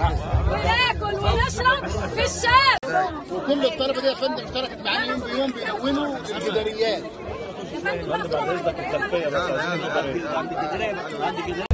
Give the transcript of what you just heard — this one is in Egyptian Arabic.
وناكل ونشرب في الشارع وكل الطلبه دي يا فندم اشتركت معانا يوم بيوم بيلونوا الجداريات يا فندم بعد اذنك الخلفيه بس عشان